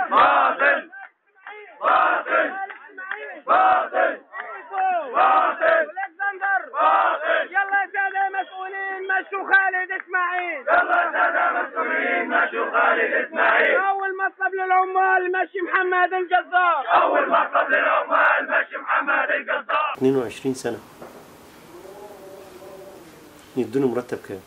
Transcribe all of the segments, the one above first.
باطل باطل باطل باطل باطل يلا يا سادة مسؤولين مشوا خالد اسماعيل يلا يا سادة مسؤولين مشوا خالد اسماعيل اول مطلب للعمال مشي محمد الجزار اول مطلب للعمال مشي محمد القصار 22 سنة يدوني مرتب كام؟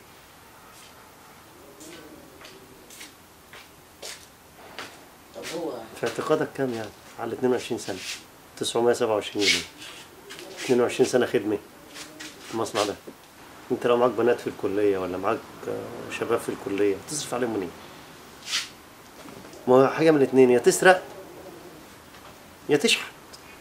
في اعتقادك كام يعني على 22 سنة 927 جنيه 22 سنة خدمة في المصنع ده انت لو معاك بنات في الكلية ولا معاك آه، شباب في الكلية تصرف عليهم منين؟ ما هو حاجة من الاتنين يا تسرق يا تشحت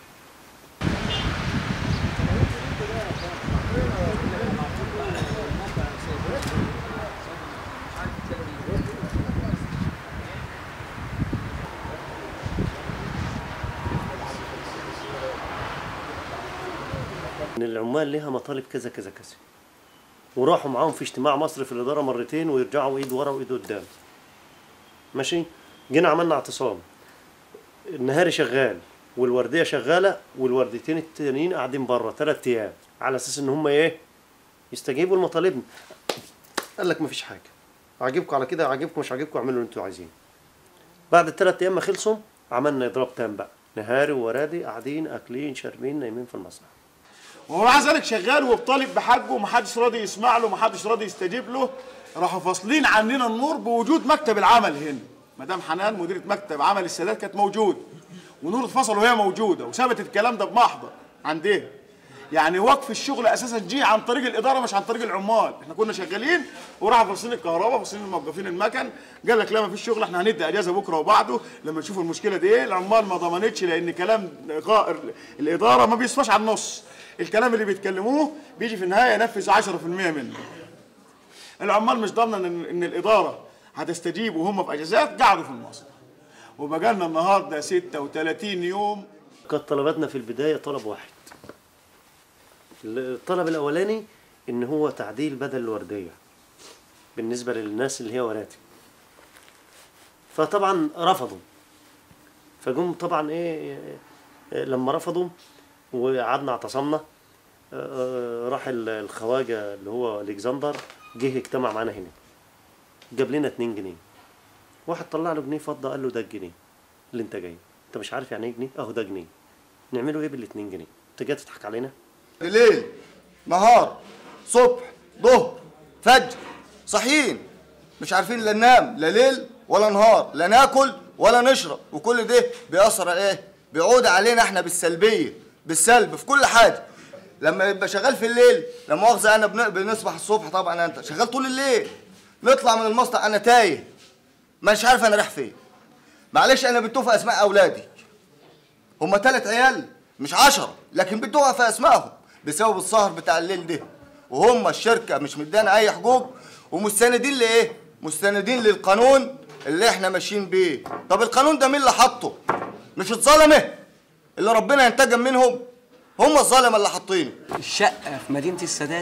ان العمال لها مطالب كذا كذا كذا وراحوا معاهم في اجتماع مصر في الاداره مرتين ويرجعوا ايد ورا وايد قدام ماشي جينا عملنا اعتصام النهاري شغال والورديه شغاله والورديتين التانيين قاعدين بره ثلاث ايام على اساس ان هم ايه يستجيبوا لمطالبنا قال لك مفيش حاجه عاجبكم على كده عاجبكم مش عاجبكم اعملوا اللي انتوا عايزينه بعد الثلاث ايام ما خلصوا عملنا اضراب تام بقى نهاري وورادي قاعدين اكلين شاربين نايمين في المصنع وهو مع ذلك شغال وبطالب بحقه ومحدش راضي يسمع له ومحدش راضي يستجيب له راحوا فاصلين عننا النور بوجود مكتب العمل هنا مدام حنان مديرة مكتب عمل السادات كانت موجودة ونور اتفصل وهي موجودة وثبت الكلام ده بمحضر عندها يعني وقف الشغل اساسا جه عن طريق الاداره مش عن طريق العمال احنا كنا شغالين وراحوا فاصلين الكهرباء فاصلين الموقفين المكن قال لك لا ما فيش شغل احنا هندي اجازه بكره وبعده لما نشوف المشكله دي ايه العمال ما ضمنتش لان كلام غائر الاداره ما بيصفاش على النص الكلام اللي بيتكلموه بيجي في النهايه ينفذ 10% منه العمال مش ضامنه ان ان الاداره هتستجيب وهم في اجازات قعدوا في المصنع وبقى لنا النهارده 36 يوم كانت طلباتنا في البداية طلب واحد الطلب الأولاني إن هو تعديل بدل الوردية بالنسبة للناس اللي هي وراتب فطبعا رفضوا فجم طبعا إيه إيه، لما رفضوا وقعدنا اعتصمنا آه، راح ال- الخواجة اللي هو الكسندر جه اجتمع معانا هنا جاب لنا 2 جنيه واحد طلع له جنيه فضة قال له ده الجنيه اللي انت جاي انت مش عارف يعني ايه جنيه اهو ده جنيه نعمله ايه بالاتنين جنيه انت جاي تضحك علينا ليل نهار صبح ظهر فجر صاحيين مش عارفين لا ننام لا ليل ولا نهار لا ناكل ولا نشرب وكل ده بيأثر على ايه بيعود علينا احنا بالسلبيه بالسلب في كل حاجه لما يبقى شغال في الليل لا مؤاخذه انا بن- بنصبح الصبح طبعا انت شغال طول الليل نطلع من المصنع انا تايه مش عارف انا رايح فين معلش انا بتوفى اسماء اولادي هما تلات عيال مش عشرة لكن بتوقع في اسمائهم بسبب السهر بتاع الليل ده وهم الشركة مش مدانا اي حقوق ومستندين لايه؟ مستندين للقانون اللي احنا ماشيين بيه طب القانون ده مين اللي حاطه؟ مش الظلمة اللي ربنا ينتقم منهم هم الظلمة اللي حاطينه الشقة في مدينة السادات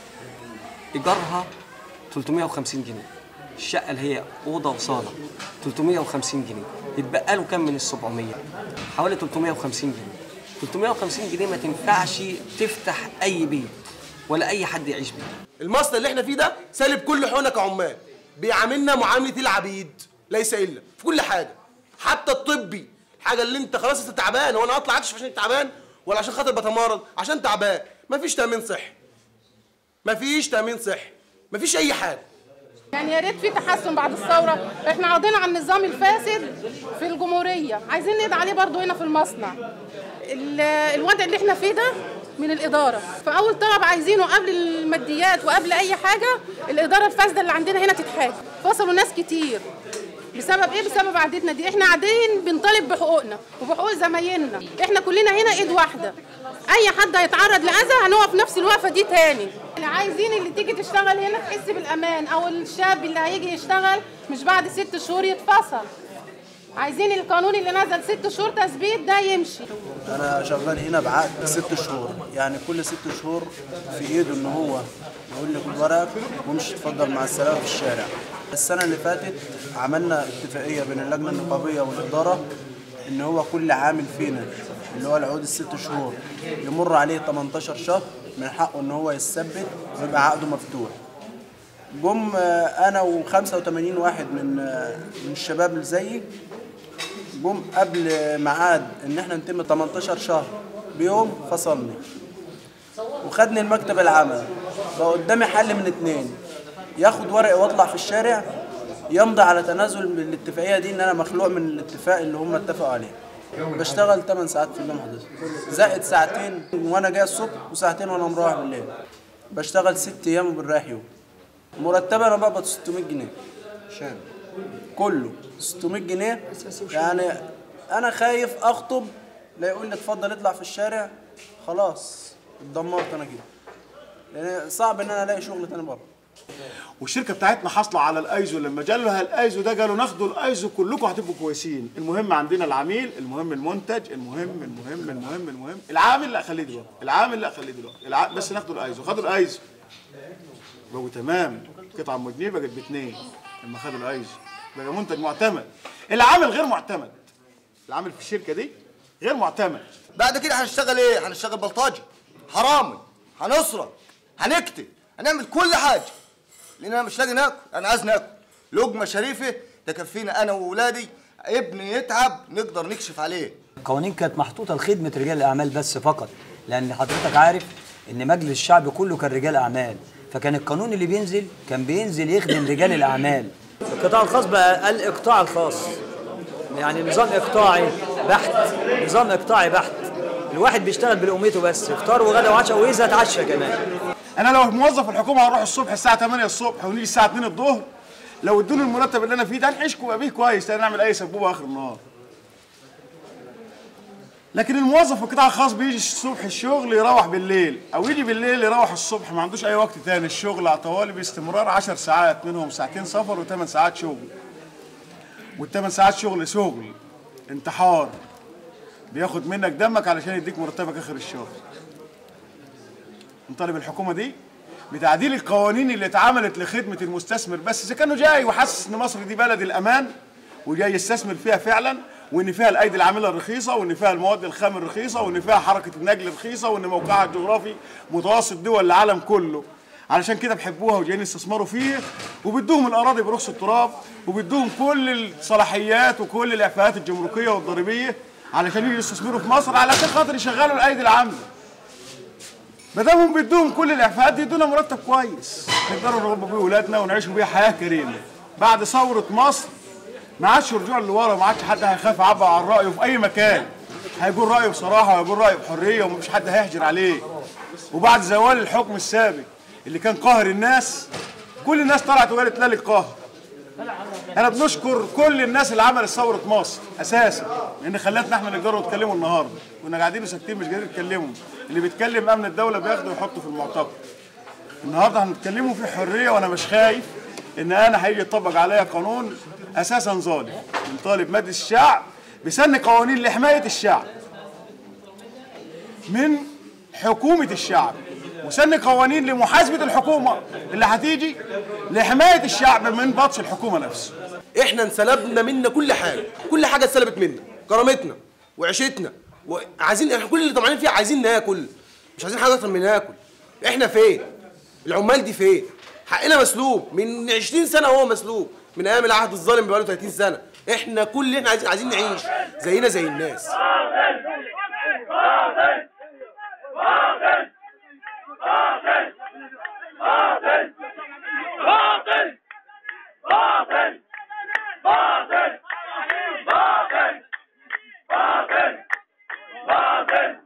إيجارها 350 جنيه الشقة اللي هي أوضة وصالة 350 جنيه يتبقى له كام من ال 700 حوالي 350 جنيه 350 جنيه ما تنفعش تفتح أي بيت ولا أي حد يعيش بيه المصنع اللي احنا فيه ده سالب كل حقوقنا كعمال بيعاملنا معامله العبيد ليس الا في كل حاجه حتى الطبي الحاجه اللي انت خلاص انت تعبان هو انا اطلع اكشف عشان تعبان ولا عشان خاطر بتمرض عشان تعبان مفيش تامين صحي مفيش تامين صحي مفيش اي حاجه يعني يا ريت في تحسن بعد الثوره احنا قضينا على النظام الفاسد في الجمهوريه عايزين نقضي عليه برضو هنا في المصنع ال- الوضع اللي احنا فيه ده من الاداره فاول طلب عايزينه قبل الماديات وقبل اي حاجه الاداره الفاسده اللي عندنا هنا تتحاكم فصلوا ناس كتير بسبب ايه بسبب عادتنا دي احنا قاعدين بنطالب بحقوقنا وبحقوق زمايلنا احنا كلنا هنا ايد واحده اي حد هيتعرض لاذى هنقف نفس الوقفه دي تاني اللي عايزين اللي تيجي تشتغل هنا تحس بالامان او الشاب اللي هيجي يشتغل مش بعد ست شهور يتفصل عايزين القانون اللي نزل ست شهور تثبيت ده يمشي انا شغال هنا بعقد ست شهور يعني كل ست شهور في ايده ان هو يقول لك الورق وامشي اتفضل مع السلامه في الشارع السنه اللي فاتت عملنا اتفاقيه بين اللجنه النقابيه والاداره ان هو كل عامل فينا اللي هو العقود الست شهور يمر عليه 18 شهر من حقه ان هو يثبت ويبقى عقده مفتوح جم آه، انا و85 واحد من آه، من الشباب اللي زيي جم قبل ميعاد ان احنا نتم 18 شهر بيوم فصلني وخدني المكتب العمل بقى قدامي حل من اتنين ياخد ورقي واطلع في الشارع يمضي على تنازل من الاتفاقيه دي ان انا مخلوع من الاتفاق اللي هم اتفقوا عليه بشتغل 8 ساعات في اليوم حضرتك زائد ساعتين وانا جاي الصبح وساعتين وانا مروح بالليل بشتغل ست ايام وبنريح يوم مرتبي انا بقبض 600 جنيه شام كله 600 جنيه يعني انا خايف اخطب لا يقول لي اتفضل اطلع في الشارع خلاص اتدمرت انا كده لان صعب ان انا الاقي شغل تاني بره والشركه بتاعتنا حاصله على الايزو لما جالها الايزو ده قالوا ناخدوا الايزو كلكم هتبقوا كويسين المهم عندنا العميل المهم المنتج المهم المهم المهم المهم العامل لا خليه دلوقتي العامل لا خليه دلوقتي الع... بس ناخدوا الايزو خدوا الايزو بقوا تمام قطعه مدنيه بقت باثنين لما خدوا الايزو بقى منتج معتمد العامل غير معتمد العامل في الشركه دي غير معتمد بعد كده هنشتغل ايه هنشتغل بلطجي حرامي هنسرق هنكتب هنعمل كل حاجه لان انا مش لاقي ناكل انا عايز ناكل لقمه شريفه تكفينا انا واولادي ابني يتعب نقدر نكشف عليه القوانين كانت محطوطه لخدمه رجال الاعمال بس فقط لان حضرتك عارف ان مجلس الشعب كله كان رجال اعمال فكان القانون اللي بينزل كان بينزل يخدم رجال الاعمال القطاع الخاص بقى الاقطاع الخاص يعني نظام اقطاعي بحت نظام اقطاعي بحت الواحد بيشتغل بلقمته بس افطار وغدا وعشاء واذا اتعشى كمان انا لو موظف الحكومه هروح الصبح الساعه 8 الصبح ونيجي الساعه 2 الظهر لو ادوني المرتب اللي انا فيه ده نعيش بيه كويس لا نعمل اي سبوبه اخر النهار لكن الموظف في القطاع الخاص بيجي الصبح الشغل يروح بالليل او يجي بالليل يروح الصبح ما عندوش اي وقت تاني الشغل على طوالي باستمرار 10 ساعات منهم ساعتين سفر وثمان ساعات شغل والثمان ساعات شغل شغل انتحار بياخد منك دمك علشان يديك مرتبك اخر الشهر نطالب الحكومه دي بتعديل القوانين اللي اتعملت لخدمه المستثمر بس اذا كانوا جاي وحاسس ان مصر دي بلد الامان وجاي يستثمر فيها فعلا وان فيها الايدي العامله الرخيصه وان فيها المواد الخام الرخيصه وان فيها حركه النقل رخيصه وان موقعها الجغرافي متوسط دول العالم كله علشان كده بيحبوها وجايين يستثمروا فيه وبيدوهم الاراضي برخص التراب وبيدوهم كل الصلاحيات وكل الاعفاءات الجمركيه والضريبيه علشان يجوا يستثمروا في مصر علشان خاطر يشغلوا الايدي العامله ما دام هم بيدوهم كل الاعفاءات دي يدونا مرتب كويس نقدروا نربوا بيه ولادنا ونعيشوا بيه حياه كريمه بعد ثوره مصر ما عادش رجوع لورا ما عادش حد هيخاف يعبر عن رايه في اي مكان هيقول رايه بصراحه وهيقول رايه بحريه ومفيش حد هيحجر عليه وبعد زوال الحكم السابق اللي كان قاهر الناس كل الناس طلعت وقالت لا للقهر انا بنشكر كل الناس اللي عملت ثوره مصر اساسا لان خلتنا احنا نقدروا نتكلموا النهارده كنا قاعدين ساكتين مش قادرين نتكلموا اللي بيتكلم امن الدوله بياخده ويحطه في المعتقل النهارده هنتكلموا في حريه وانا مش خايف ان انا هيجي يطبق عليا قانون اساسا ظالم بنطالب مجلس الشعب بسن قوانين لحمايه الشعب من حكومه الشعب وسن قوانين لمحاسبه الحكومه اللي هتيجي لحمايه الشعب من بطش الحكومه نفسه احنا انسلبنا منا كل حاجه كل حاجه اتسلبت منا كرامتنا وعيشتنا وعايزين احنا كل اللي طمعانين فيه عايزين ناكل مش عايزين حاجه اكتر من ناكل احنا فين العمال دي فين حقنا مسلوب من 20 سنه هو مسلوب من ايام العهد الظالم بقاله 30 سنه احنا كل اللي احنا عايزين عايزين نعيش زينا زي الناس باطل باطل باطل